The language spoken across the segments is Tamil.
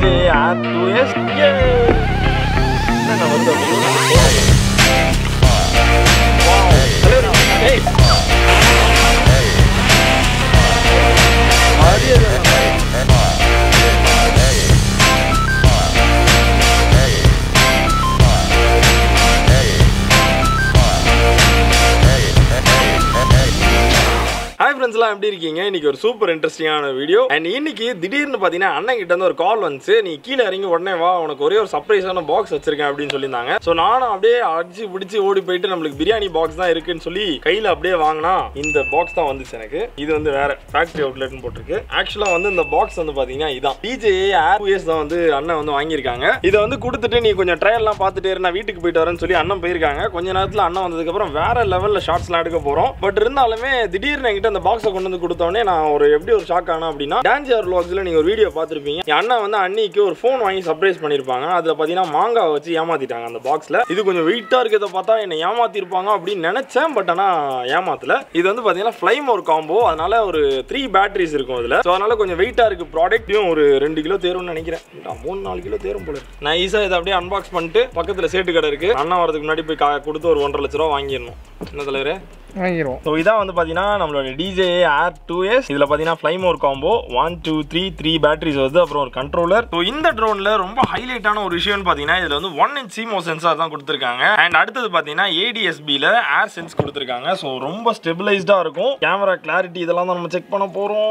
டிஜே ஆர் டூ எஸ் என்ன வருது அப்படின்னு Wow. Hey. மரியாதை ஹாய் ஃப்ரெண்ட்ஸ்லாம் எப்படி இருக்கீங்க இன்னைக்கு ஒரு சூப்பர் இன்ட்ரெஸ்டிங்கான வீடியோ அண்ட் இன்னைக்கு திடீர்னு பார்த்தீங்கன்னா அண்ணன் கிட்ட இருந்து ஒரு கால் வந்துச்சு நீ கீழே இறங்கி உடனே வா உனக்கு ஒரே ஒரு சர்ப்ரைஸான பாக்ஸ் வச்சிருக்கேன் அப்படின்னு சொல்லியிருந்தாங்க ஸோ நானும் அப்படியே அடிச்சு பிடிச்சி ஓடி போயிட்டு நம்மளுக்கு பிரியாணி பாக்ஸ் தான் இருக்குன்னு சொல்லி கையில் அப்படியே வாங்கினா இந்த பாக்ஸ் தான் வந்துச்சு எனக்கு இது வந்து வேற ஃபேக்டரி அவுட்லெட்னு போட்டிருக்கு ஆக்சுவலாக வந்து இந்த பாக்ஸ் வந்து பார்த்தீங்கன்னா இதான் டிஜே ஆர் இயர்ஸ் தான் வந்து அண்ணன் வந்து வாங்கியிருக்காங்க இதை வந்து கொடுத்துட்டு நீ கொஞ்சம் ட்ரையல்லாம் பார்த்துட்டு இரு, நான் வீட்டுக்கு போயிட்டு வரேன்னு சொல்லி அண்ணன் போயிருக்காங்க கொஞ்ச நேரத்தில் அண்ணன் வந்ததுக்கப்புறம் வேற லெவலில் ஷார்ட்ஸ்லாம் எடுக்க போகிறோம் பட் இருந்தாலுமே திடீர்னு என்கிட்ட அந்த பாக்ஸை கொண்டு வந்து கொடுத்தோடனே நான் ஒரு எப்படி ஒரு ஷாக் ஆனேன் அப்படின்னா டான்ஜியர் வ்ளாக்ஸில் நீங்கள் ஒரு வீடியோ பார்த்துருப்பீங்க என் அண்ணன் வந்து அன்னிக்கு ஒரு ஃபோன் வாங்கி சர்ப்ரைஸ் பண்ணியிருப்பாங்க அதில் பார்த்தீங்கன்னா மாங்காய் வச்சு ஏமாத்திட்டாங்க அந்த பாக்ஸில் இது கொஞ்சம் வெயிட்டாக இருக்கிறத பார்த்தா என்னை ஏமாத்திருப்பாங்க அப்படின்னு நினச்சேன் பட் ஆனால் ஏமாத்தல இது வந்து பார்த்தீங்கன்னா ஃப்ளைம் ஒரு காம்போ அதனால ஒரு த்ரீ பேட்டரிஸ் இருக்கும் அதில் ஸோ அதனால கொஞ்சம் வெயிட்டாக இருக்குது ப்ராடக்ட்டையும் ஒரு ரெண்டு கிலோ தேரும்னு நினைக்கிறேன் நான் மூணு நாலு கிலோ தேரும் போல இருக்கு. நான் ஈஸியாக இதை அப்படியே அன்பாக்ஸ் பண்ணிட்டு பக்கத்தில் சேட்டு கடை இருக்குது அண்ணா வரதுக்கு முன்னாடி போய் கா- கொடுத்து ஒரு ஒன்றரை லட்ச ரூபா வாங்கிடணும் என்ன தலைவரே வாங்கிடுவோம் ஸோ இதான் வந்து பார்த்தீங்கன்னா நம்மளோட டிஜே ஆர் டூ எஸ் இதில் பார்த்தீங்கன்னா ஃப்ளைம் ஒரு combo one two three three batteries வருது அப்புறம் ஒரு கண்ட்ரோலர் ஸோ இந்த ட்ரோனில் ரொம்ப ஹைலைட்டான ஒரு விஷயம்னு பார்த்தீங்கன்னா இதில் வந்து ஒன் இன்ச் சிமோ சென்சார் தான் கொடுத்துருக்காங்க அண்ட் அடுத்தது பார்த்தீங்கன்னா ஏடிஎஸ்பியில் ஏர் சென்ஸ் கொடுத்துருக்காங்க ஸோ ரொம்ப ஸ்டெபிளைஸ்டாக இருக்கும் கேமரா கிளாரிட்டி இதெல்லாம் தான் நம்ம செக் பண்ண போகிறோம்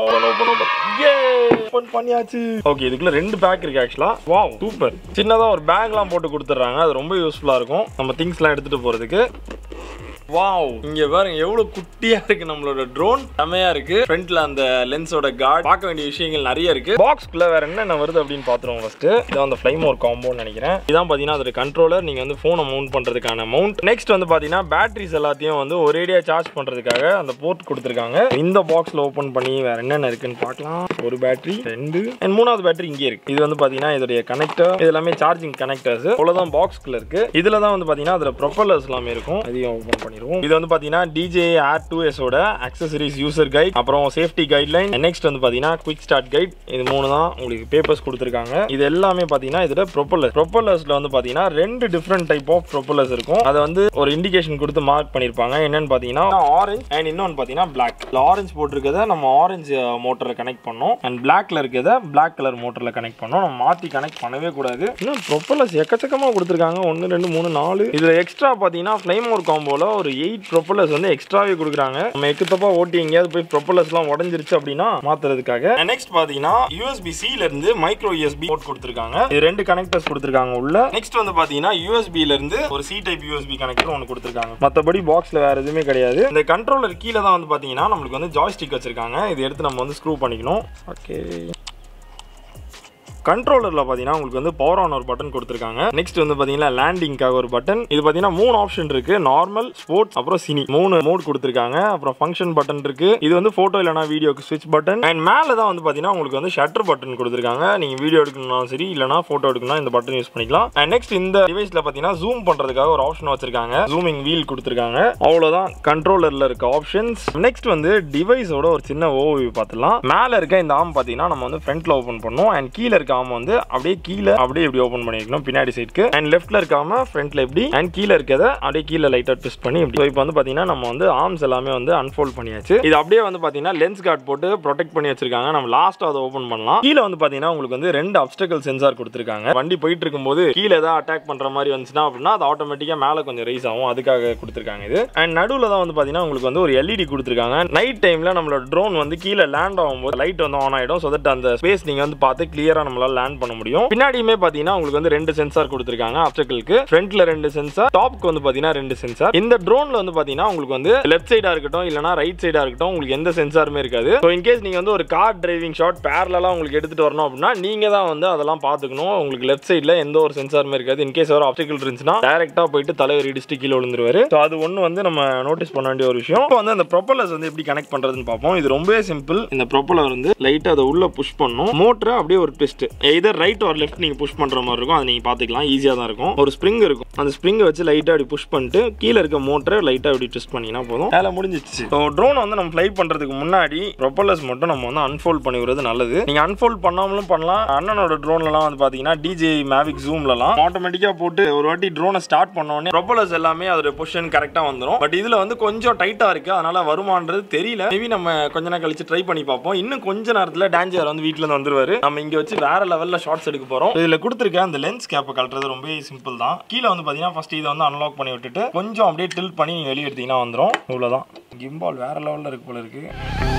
ஓப்பன் பண்ணியாச்சு ஓகே இதுக்குள்ள ரெண்டு பேக் இருக்கு ஆக்சுவலா வாவ் சூப்பர் சின்னதாக ஒரு பேக்லாம் போட்டு கொடுத்துட்றாங்க அது ரொம்ப யூஸ்ஃபுல்லாக இருக்கும் நம்ம திங்ஸ்லாம் எடுத்துகிட்டு போகிறதுக்கு வாவ் இங்க பாருங்க எவ்வளவு குட்டியா இருக்கு நம்மளோட ட்ரோன் செமையா இருக்கு ஃப்ரண்ட்ல அந்த லென்ஸோட கார்டு பார்க்க வேண்டிய விஷயங்கள் நிறைய இருக்கு பாக்ஸ்க்குள்ள வேற என்னென்ன வருது அப்படின்னு பாத்துருவோம் ஃபர்ஸ்ட் இதான் அந்த ஃப்ளைம் ஒரு காம்போன்னு நினைக்கிறேன் இதான் பாத்தீங்கன்னா அதோட கண்ட்ரோலர் நீங்க வந்து போனை மவுண்ட் பண்றதுக்கான மவுண்ட் நெக்ஸ்ட் வந்து பாத்தீங்கன்னா பேட்டரிஸ் எல்லாத்தையும் வந்து ஒரேடியா சார்ஜ் பண்றதுக்காக அந்த போர்ட் கொடுத்துருக்காங்க இந்த பாக்ஸ்ல ஓபன் பண்ணி வேற என்னென்ன இருக்குன்னு பார்க்கலாம் ஒரு பேட்டரி ரெண்டு அண்ட் மூணாவது பேட்டரி இங்கே இருக்கு இது வந்து பாத்தீங்கன்னா இதோடைய கனெக்டர் இது எல்லாமே சார்ஜிங் கனெக்டர்ஸ் அவ்வளவுதான் பாக்ஸ்க்குள்ள இருக்கு இதுல தான் வந்து பாத்தீங்கன்னா அதுல ப்ரொப்பல்லர்ஸ் எல்லாமே இருக்கும் அதையும் ஓபன் பண்ணிடுவோம் இது வந்து பாத்தீங்கன்னா டிஜே ஆர் டூ எஸ் ஓட அக்சசரிஸ் யூசர் கைட் அப்புறம் சேஃப்டி கைட்லைன் நெக்ஸ்ட் வந்து பாத்தீங்கன்னா குவிக் ஸ்டார்ட் கைட் இது மூணு தான் உங்களுக்கு பேப்பர்ஸ் கொடுத்துருக்காங்க இது எல்லாமே பாத்தீங்கன்னா இதுல ப்ரொப்பல்லர் ப்ரொப்பல்லர்ஸ்ல வந்து பாத்தீங்கன்னா ரெண்டு டிஃப்ரெண்ட் டைப் ஆஃப் ப்ரொப்பல்லர்ஸ் இருக்கும் அதை வந்து ஒரு இண்டிகேஷன் கொடுத்து மார்க் பண்ணிருப்பாங்க என்னன்னு பாத்தீங்கன்னா ஆரஞ்சு அண்ட் இன்னொன்னு பாத்தீங்கன்னா பிளாக் ஆரஞ்சு போட்டிருக்கத நம்ம ஆரஞ்சு மோட்டர்ல கனெக்ட் பண்ணோம் அண்ட் பிளாக்ல இருக்கிறத பிளாக் கலர் மோட்டர்ல கனெக்ட் பண்ணோம் நம்ம மாத்தி கனெக்ட் பண்ணவே கூடாது இன்னும் ப்ரொப்பல்லர்ஸ் எக்கச்சக்கமா கொடுத்துருக்காங்க ஒன்று ரெண்டு மூணு நாலு இதுல எக்ஸ்ட்ரா பாத்தீங்கன்னா ஃப்ளைம் ஒரு காம்போல ஒரு எயிட் ப்ரொப்பல்லர்ஸ் வந்து எக்ஸ்ட்ராவே கொடுக்குறாங்க நம்ம எக்குத்தப்பா ஓட்டி எங்கேயாவது போய் ப்ரொப்பல்லர்ஸ்லாம் உடஞ்சிருச்சு அப்படின்னா மாத்துறதுக்காக நெக்ஸ்ட் பாத்தீங்கன்னா யூஎஸ்பி சி ல இருந்து மைக்ரோ யூஎஸ்பி போர்ட் கொடுத்துருக்காங்க இது ரெண்டு கனெக்டர்ஸ் கொடுத்துருக்காங்க உள்ள நெக்ஸ்ட் வந்து பாத்தீங்கன்னா யூஎஸ்பி ல இருந்து ஒரு சி டைப் யூஎஸ்பி கனெக்டர் ஒன்று கொடுத்துருக்காங்க மத்தபடி பாக்ஸ்ல வேற எதுவுமே கிடையாது இந்த கண்ட்ரோலர் கீழே தான் வந்து பாத்தீங்கன்னா நம்மளுக்கு வந்து ஜாய்ஸ்டிக் வச்சிருக்காங்க இது எடுத்து நம்ம வந்து ஸ்க்ரூ பண்ணிக்கணும் ஓகே கண்ட்ரோலரில் பார்த்தீங்கன்னா உங்களுக்கு வந்து பவர் ஆன் ஒரு பட்டன் கொடுத்துருக்காங்க நெக்ஸ்ட் வந்து பார்த்தீங்கன்னா லேண்டிங்காக ஒரு பட்டன் இது பார்த்தீங்கன்னா மூணு ஆப்ஷன் இருக்கு நார்மல் ஸ்போர்ட்ஸ் அப்புறம் சினி மூணு மோட் கொடுத்துருக்காங்க அப்புறம் ஃபங்க்ஷன் பட்டன் இருக்கு இது வந்து ஃபோட்டோ இல்லைனா வீடியோக்கு ஸ்விட்ச் பட்டன் அண்ட் மேலே தான் வந்து பார்த்தீங்கன்னா உங்களுக்கு வந்து ஷட்டர் பட்டன் கொடுத்துருக்காங்க நீங்கள் வீடியோ எடுக்கணும்னாலும் சரி இல்லைனா ஃபோட்டோ எடுக்கணும் இந்த பட்டன் யூஸ் பண்ணிக்கலாம் அண்ட் நெக்ஸ்ட் இந்த டிவைஸில் பார்த்தீங்கன்னா ஜூம் பண்ணுறதுக்காக ஒரு ஆப்ஷன் வச்சிருக்காங்க ஜூமிங் வீல் கொடுத்துருக்காங்க அவ்வளோதான் கண்ட்ரோலரில் இருக்க ஆப்ஷன்ஸ் நெக்ஸ்ட் வந்து டிவைஸோட ஒரு சின்ன ஓவியூ பார்த்துலாம் மேலே இருக்க இந்த ஆம் பார்த்தீங்கன்னா நம்ம வந்து ஃப்ரண்ட்ல ஓப்பன் பண்ணோம் அண்ட் கீழே இருக்க ஆம் வந்து அப்படியே கீழே அப்படியே இப்படி ஓப்பன் பண்ணிருக்கணும் பின்னாடி சைடுக்கு அண்ட் லெஃப்ட்ல இருக்காம ஃப்ரண்ட்ல இப்படி அண்ட் கீழே இருக்கத அப்படியே கீழே லைட்டா ட்விஸ்ட் பண்ணி இப்படி இப்போ வந்து பாத்தீங்கன்னா நம்ம வந்து ஆர்ம்ஸ் எல்லாமே வந்து அன்ஃபோல்ட் பண்ணியாச்சு இது அப்படியே வந்து பாத்தீங்கன்னா லென்ஸ் கார்டு போட்டு ப்ரொடெக்ட் பண்ணி வச்சிருக்காங்க நம்ம லாஸ்ட் அதை ஓப்பன் பண்ணலாம் கீழே வந்து பாத்தீங்கன்னா உங்களுக்கு வந்து ரெண்டு அப்டக்கல் சென்சார் கொடுத்துருக்காங்க வண்டி போயிட்டு இருக்கும்போது கீழே ஏதாவது அட்டாக் பண்ற மாதிரி வந்துச்சுன்னா அப்படின்னா அது ஆட்டோமேட்டிக்கா மேல கொஞ்சம் ரைஸ் ஆகும் அதுக்காக கொடுத்துருக்காங்க இது அண்ட் நடுவில் தான் வந்து பாத்தீங்கன்னா உங்களுக்கு வந்து ஒரு எல்இடி கொடுத்துருக்காங்க நைட் டைம்ல நம்மளோட ட்ரோன் வந்து கீழே லேண்ட் ஆகும்போது லைட் வந்து ஆன் ஆயிடும் ஸோ தட் அந்த ஸ்பேஸ் நீங்க வந்து பார்த்து கிளியரா நம்மளால லேண்ட் பண்ண முடியும் பின்னாடியுமே பாத்தீங்கன்னா உங்களுக்கு வந்து ரெண்டு சென்சார் கொடுத்துருக்காங்க அப்டக்கலுக்கு ஃப்ரண்ட்ல ரெண்டு சென்சார் டாப்க்கு வந்து பாத்தீங்கன்னா ரெண்டு சென்சார் இந்த ட்ரோன்ல வந்து பாத்தீங்கன்னா உங்களுக்கு வந்து லெஃப்ட் சைடா இருக்கட்டும் இல்லனா ரைட் சைடா இருக்கட்டும் உங்களுக்கு எந்த சென்சாருமே இருக்காது ஸோ இன்கேஸ் நீங்க வந்து ஒரு கார் டிரைவிங் ஷாட் பேரலா உங்களுக்கு எடுத்துட்டு வரணும் அப்படின்னா நீங்க தான் வந்து அதெல்லாம் பாத்துக்கணும் உங்களுக்கு லெஃப்ட் சைட்ல எந்த ஒரு சென்சாருமே இருக்காது இன்கேஸ் ஒரு ஆப்டிக்கல் இருந்துச்சுன்னா டைரக்டா போயிட்டு தலைவர் இடிச்சுட்டு கீழே விழுந்துருவாரு ஸோ அது ஒன்று வந்து நம்ம நோட்டீஸ் பண்ண வேண்டிய ஒரு விஷயம் இப்போ வந்து அந்த ப்ரொப்பலர்ஸ் வந்து எப்படி கனெக்ட் பண்றதுன்னு பார்ப்போம் இது ரொம்பவே சிம்பிள் இந்த ப்ரொப்பலர் வந்து லைட்டா அதை உள்ள புஷ் பண்ணும் மோட்டரை அப்படியே ஒரு ட்விஸ்ட் எதர் ரைட் ஒரு லெஃப்ட் நீங்கள் புஷ் பண்ணுற மாதிரி இருக்கும் அதை நீங்கள் பார்த்துக்கலாம் ஈஸியாக தான் இருக்கும் ஒரு ஸ்ப்ரிங் இருக்கும் அந்த ஸ்ப்ரிங்கை வச்சு லைட்டாக அப்படி புஷ் பண்ணிட்டு கீழே இருக்க மோட்டரை லைட்டாக அப்படி ட்விஸ்ட் பண்ணிங்கன்னா போதும் வேலை முடிஞ்சிச்சு ஸோ ட்ரோன் வந்து நம்ம ஃப்ளை பண்ணுறதுக்கு முன்னாடி ப்ரொப்பல்லர்ஸ் மட்டும் நம்ம வந்து அன்ஃபோல்ட் பண்ணி விடுறது நல்லது நீங்கள் அன்ஃபோல்ட் பண்ணாமலும் பண்ணலாம் அண்ணனோட ட்ரோன்லலாம் வந்து பார்த்தீங்கன்னா டிஜே மேவிக் ஜூம்லலாம் ஆட்டோமேட்டிக்காக போட்டு ஒரு வாட்டி ட்ரோனை ஸ்டார்ட் பண்ணோடனே ப்ரொப்பல்லர்ஸ் எல்லாமே அதோட பொசிஷன் கரெக்டாக வந்துடும் பட் இதில் வந்து கொஞ்சம் டைட்டாக இருக்குது அதனால வருமானது தெரியல மேபி நம்ம கொஞ்ச நேரம் கழிச்சு ட்ரை பண்ணி பார்ப்போம் இன்னும் கொஞ்ச நேரத்தில் டேஞ்சர் வந்து வீட்டில் இருந்து வந்துருவாரு நம்ம இங்கே வச்சு வேற லெவலில் ஷார்ட்ஸ் எடுக்க போகிறோம் இதில் கொடுத்துருக்க அந்த லென்ஸ் கேப்பை கழட்டுறது ரொம்ப சிம்பிள் தான் கீழே வந்து பார்த்தீங்கன்னா ஃபர்ஸ்ட் இதை வந்து அன்லாக் பண்ணி விட்டுட்டு கொஞ்சம் அப்படியே டில்ட் பண்ணி நீங்கள் வெளியே எடுத்தீங்கன்னா வந்துடும் இவ்வளோதான் கிம்பால் வேற லெவலில் இருக்கு போல இருக்கு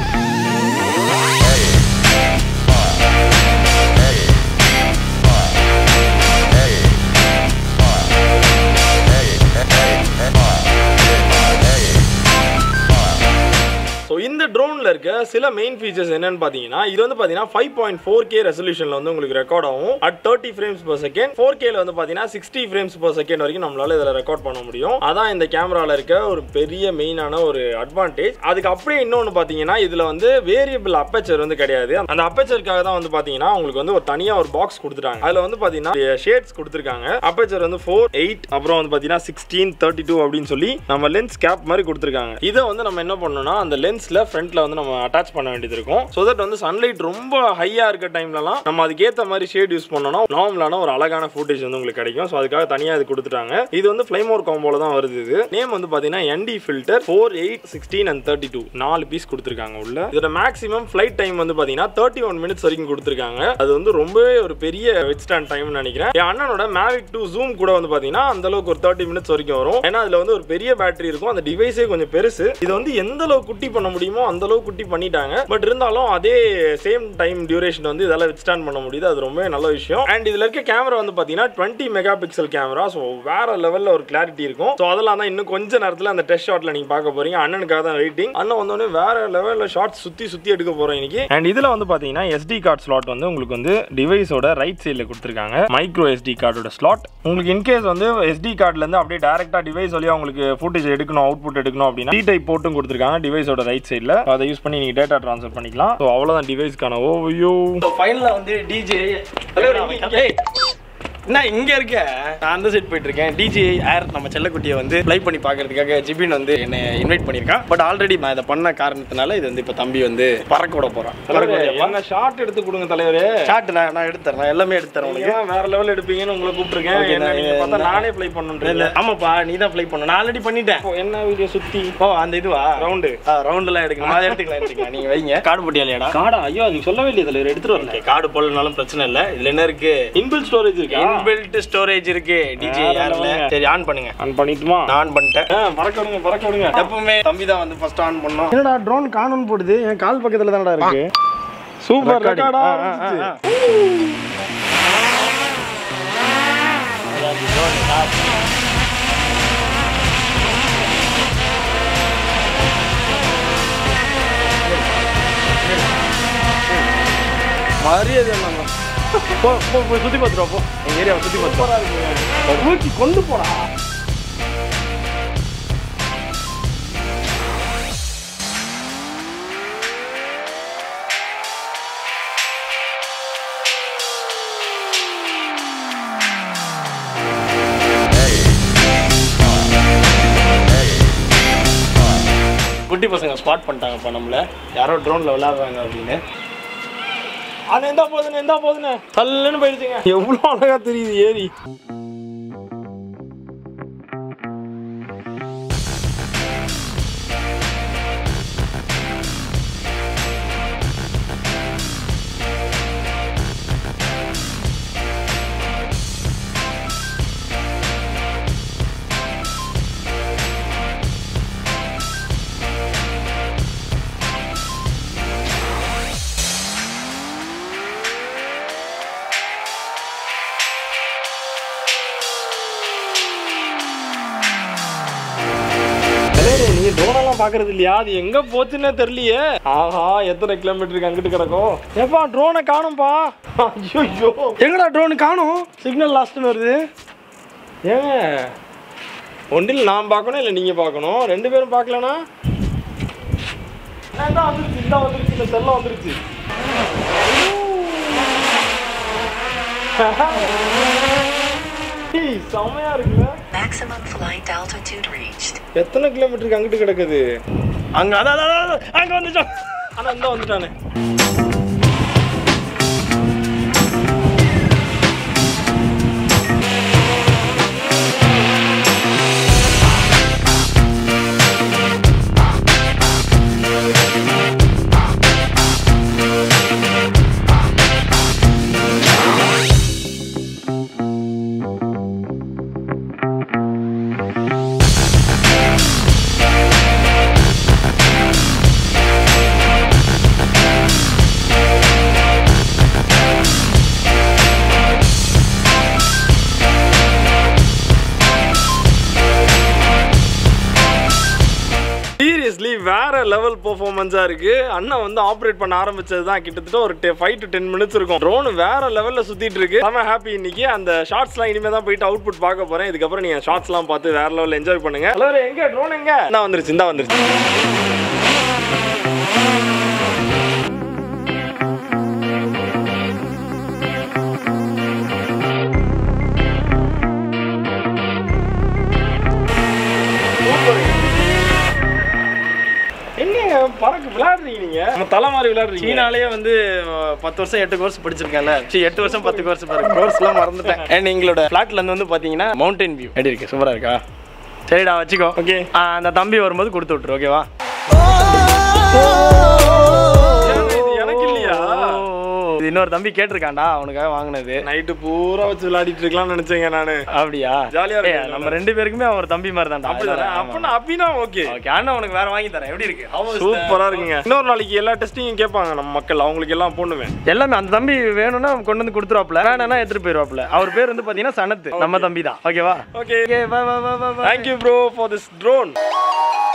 ஸோ இந்த ட்ரோனில் இருக்க சில மெயின் ஃபீச்சர்ஸ் என்னன்னு பார்த்தீங்கன்னா இது வந்து பார்த்தீங்கன்னா ஃபைவ் பாயிண்ட் ஃபோர் கே ரெசல்யூஷனில் வந்து உங்களுக்கு ரெக்கார்ட் ஆகும் at thirty frames per second four கேல வந்து பார்த்தீங்கன்னா சிக்ஸ்டி ஃப்ரேம்ஸ் per செகண்ட் வரைக்கும் நம்மளால இதில் ரெக்கார்ட் பண்ண முடியும் அதான் இந்த கேமராவில் இருக்க ஒரு பெரிய மெயினான ஒரு அட்வான்டேஜ் அதுக்கு அப்படியே இன்னொன்று பார்த்தீங்கன்னா இதில் வந்து வேரியபிள் அப்பச்சர் வந்து கிடையாது அந்த அப்பச்சருக்காக தான் வந்து பார்த்தீங்கன்னா உங்களுக்கு வந்து ஒரு தனியாக ஒரு பாக்ஸ் கொடுத்துட்டாங்க அதில் வந்து பார்த்தீங்கன்னா ஷேட்ஸ் கொடுத்துருக்காங்க அப்பச்சர் வந்து ஃபோர் எயிட் அப்புறம் வந்து பார்த்தீங்கன்னா சிக்ஸ்டீன் தேர்ட்டி டூ அப்படின்னு சொல்லி நம்ம லென்ஸ் கேப் மாதிரி கொடுத்துருக்காங்க இதை வந்து நம்ம என்ன பண்ணணும்னா அந்த லென்ஸ்ல ஃப்ரண்ட்ல வந்து நம்ம அட்டாச் பண்ண வேண்டியது இருக்கும் ஸோ தட் வந்து சன்லைட் ரொம்ப ஹையா இருக்க டைம்லலாம் நம்ம அதுக்கேற்ற மாதிரி ஷேட் யூஸ் பண்ணோம்னா நார்மலான ஒரு அழகான ஃபுட்டேஜ் வந்து உங்களுக்கு கிடைக்கும் ஸோ அதுக்காக தனியாக இது கொடுத்துட்டாங்க இது வந்து ஃப்ளைமோர் காம்போல தான் வருது இது நேம் வந்து பார்த்தீங்கன்னா ND filter four eight sixteen and thirty two நாலு பீஸ் கொடுத்துருக்காங்க உள்ள இதோட மேக்ஸிமம் ஃப்ளைட் டைம் வந்து பார்த்தீங்கன்னா தேர்ட்டி ஒன் மினிட்ஸ் வரைக்கும் கொடுத்துருக்காங்க அது வந்து ரொம்பவே ஒரு பெரிய வெட் ஸ்டாண்ட் டைம்னு நினைக்கிறேன் என் அண்ணனோட மேவிக் டூ ஜூம் கூட வந்து பார்த்தீங்கன்னா அந்த அளவுக்கு ஒரு தேர்ட்டி மினிட்ஸ் வரைக்கும் வரும் ஏன்னா அதில் வந்து ஒரு பெரிய பேட்டரி இருக்கும் அந்த டிவைஸே கொஞ்சம் பெருசு இது வந்து எந்த அளவுக்கு குட்டி பண்ண முடியுமோ அந்த அளவுக்கு குட்டி பண்ணிட்டாங்க பட் இருந்தாலும் அதே சேம் டைம் டியூரேஷன் வந்து இதால வித்ஸ்டாண்ட் பண்ண முடியுது அது ரொம்ப நல்ல விஷயம் அண்ட் இதுல இருக்க கேமரா வந்து பாத்தீங்கன்னா twenty mega pixel camera so வேற லெவல்ல ஒரு கிளாரிட்டி இருக்கும் ஸோ அதெல்லாம் தான் இன்னும் கொஞ்ச நேரத்தில் அந்த டெஸ்ட் ஷாட்ல நீங்க பார்க்க போறீங்க அண்ணனுக்காக தான் வெயிட்டிங் அண்ணன் வந்தோடனே வேற லெவல்ல ஷார்ட் சுத்தி சுத்தி எடுக்க போறோம் இன்னைக்கு அண்ட் இதுல வந்து பாத்தீங்கன்னா எஸ்டி கார்டு ஸ்லாட் வந்து உங்களுக்கு வந்து டிவைஸோட ரைட் சைடில் கொடுத்துருக்காங்க மைக்ரோ எஸ்டி கார்டோட ஸ்லாட் உங்களுக்கு இன்கேஸ் வந்து எஸ்டி கார்டுல இருந்து அப்படியே டேரக்டா டிவைஸ் வழியா உங்களுக்கு ஃபுட்டேஜ் எடுக்கணும் அவுட்புட் எடுக்கணும் அப்படின்னா டி டைப் போட்டும் கொடுத்துருக்காங்க டிவைஸோட ரைட் சைடில் அதை யூஸ் பண்ணி நீங்க டேட்டா ட்ரான்ஸ்ஃபர் பண்ணிக்கலாம் ஸோ அவ்வளோதான் டிவைஸ்க்கான ஓவியோ ஃபைனல்ல வந்து டிஜே என்ன இங்க இருக்க நான் அந்த சைடு போயிட்டு இருக்கேன் டிஜே ஏர் நம்ம செல்லக்குட்டியை வந்து ப்ளை பண்ணி பார்க்கறதுக்காக ஜிபின் வந்து என்னை இன்வைட் பண்ணியிருக்கான் பட் ஆல்ரெடி நான் இதை பண்ண காரணத்தினால இது வந்து இப்போ தம்பி வந்து பறக்க விட போறான் பறக்க விடுறியாப்பா? என்ன ஷார்ட் எடுத்து கொடுங்க தலைவரே ஷாட் நான் நான் எடுத்துறேன் நான் எல்லாமே எடுத்துறேன் உனக்கு நீங்க வேற லெவல் எடுப்பீங்கன்னு உங்களை கூப்பிட்டுருக்கேன் Okay, என்ன நான் நீங்க பார்த்தா நான் நானே ப்ளே பண்ணுன்றேன் இல்ல ஆமாப்பா நீ தான் ப்ளை பண்ண நான் ஆல்ரெடி பண்ணிட்டேன் இப்போ என்ன வீடியோ சுத்தி ஓ அந்த இதுவா ரவுண்டு ரவுண்ட்லாம் எடுக்கணும் அதை எடுத்துக்கலாம் எடுத்துக்கலாம் நீங்க வைங்க கார்டு போட்டியாலையாடா காடா ஐயோ நீங்க சொல்லவே இல்லையா தலைவர் எடுத்துட்டு வரல கார்டு போடலனாலும் பிரச்சனை இல்லை இதுல என்ன இருக்கு இன்பில் ஸ்டோரேஜ் இருக்கா இன்பில்ட் ஸ்டோரேஜ் இருக்கு டிஜே வேற ஏர்ல level. சரி ஆன் பண்ணுங்க ஆன் பண்ணிட்டுமா நான் ஆன் பண்ணிட்டேன் ஆ, பறக்க விடுங்க பறக்க விடுங்க எப்பவுமே தம்பி தான் வந்து ஃபர்ஸ்ட் ஆன் பண்ணோம் என்னடா ட்ரோன் காணும்னு போடுது என் கால் பக்கத்துல தானடா இருக்கு சூப்பர் Recording. ரெக்கார்டா ஆ, ஆ, ஆ. மரியாதை இல்லாம. போ போ போய் சுத்தி பார்த்துட்டு வா, போ எங்க ஏரியாவை சுத்தி பார்த்துட்டு தூக்கி கொண்டு போடா குட்டி பசங்க ஸ்பாட் பண்ணிட்டாங்கப்பா நம்மள யாரோ ட்ரோன்ல விளையாடுறாங்க அப்படின்னு அது எந்த போதுன்னு எந்த போதுன்னு தள்ளுன்னு போயிடுச்சுங்க எவ்வளோ அழகா தெரியுது ஏரி நீங்க ட்ரோனெல்லாம் பாக்குறது இல்லையா அது எங்க போச்சுன்னே தெரியலையே ஆஹா எத்தனை கிலோமீட்டருக்கு அங்கிட்டு கிடக்கும் ஏப்பா ட்ரோனை காணும்பா ஐயோ எங்கடா ட்ரோன் காணும் சிக்னல் லாஸ்ட்னு வருது ஏங்க ஒன்றில் நான் பார்க்கணும் இல்லை நீங்கள் பார்க்கணும் ரெண்டு பேரும் பார்க்கலனா வந்துருச்சு இந்த வந்துருச்சு இந்த செல்லம் வந்துருச்சு ஏய், செமையா இருக்குல்ல Maximum flight altitude reached. எத்தனை கிலோமீட்டருக்கு அங்கிட்டு கிடக்குது அங்க அதான் அதான், அதான், அங்க வந்துட்டோம் ஆனா இந்த வந்துட்டானே சீரியஸ்லி வேற லெவல் பெர்ஃபார்மன்ஸா இருக்கு அண்ணா வந்து ஆப்ரேட் பண்ண ஆரம்பிச்சது தான் கிட்டத்தட்ட ஒரு ஃபைவ் டு டென் மினிட்ஸ் இருக்கும் ட்ரோன் வேற லெவல்ல சுத்திட்டு இருக்கு செம ஹாப்பி இன்னைக்கு அந்த ஷார்ட்ஸ்லாம் இனிமே தான் போயிட்டு அவுட்புட் பார்க்க போறேன் இதுக்கப்புறம் நீங்க ஷார்ட்ஸ்லாம் பார்த்து வேற லெவல்ல என்ஜாய் பண்ணுங்க ஹலோ எங்க ட்ரோன் எங்க நான் வந்துருச்சு இந்த வந்துருச்சு எங்கங்க பறக்கு விளையாடுறீங்க நீங்க நம்ம தலை மாதிரி விளையாடுறீங்க சீனாலேயே வந்து அஹ், பத்து வருஷம் எட்டு கோர்ஸ் படிச்சிருக்கேன்ல சரி எட்டு வருஷம் பத்து கோர்ஸ் பாரு கோர்ஸ்லாம் மறந்துட்டேன் அண்ட் எங்களோட ஃப்ளாட்ல இருந்து வந்து பாத்தீங்கன்னா மவுண்டன் வியூ எப்படி இருக்கு சூப்பரா இருக்கா சரிடா வச்சுக்கோ ஓகே அந்த தம்பி வரும்போது கொடுத்து விட்டுரு ஓகேவா இது எனக்கு இல்லையா இது இன்னொரு தம்பி கேட்டிருக்கான்டா அவனுக்காக வாங்கினது நைட்டு பூரா வச்சு விளையாடிட்டு இருக்கலாம்னு நினைச்சேங்க நானு அப்படியா ஜாலியா இருக்கு. ஏய், நம்ம ரெண்டு பேருக்குமே அவன் ஒரு தம்பி மாதிரி தான்டா அப்படிதானே அப்பனா அப்படின்னா ஓகே ஓகே அண்ணா உனக்கு வேற வாங்கி தரேன் எப்படி இருக்கு How was the- சூப்பரா இருக்குங்க இன்னொரு நாளைக்கு எல்லா டெஸ்டிங்கும் கேட்பாங்க நம்ம மக்கள் அவங்களுக்கு எல்லாம் போடுவேன் எல்லாமே அந்த தம்பி வேணும்னா கொண்டு வந்து கொடுத்துருவாப்ல வேணாம்னா எடுத்துட்டு போயிருவாப்ல அவர் பேர் வந்து பாத்தீங்கன்னா சனத்து நம்ம தம்பி தான் ஓகேவா okay okay bye bye bye bye thank you bro for this drone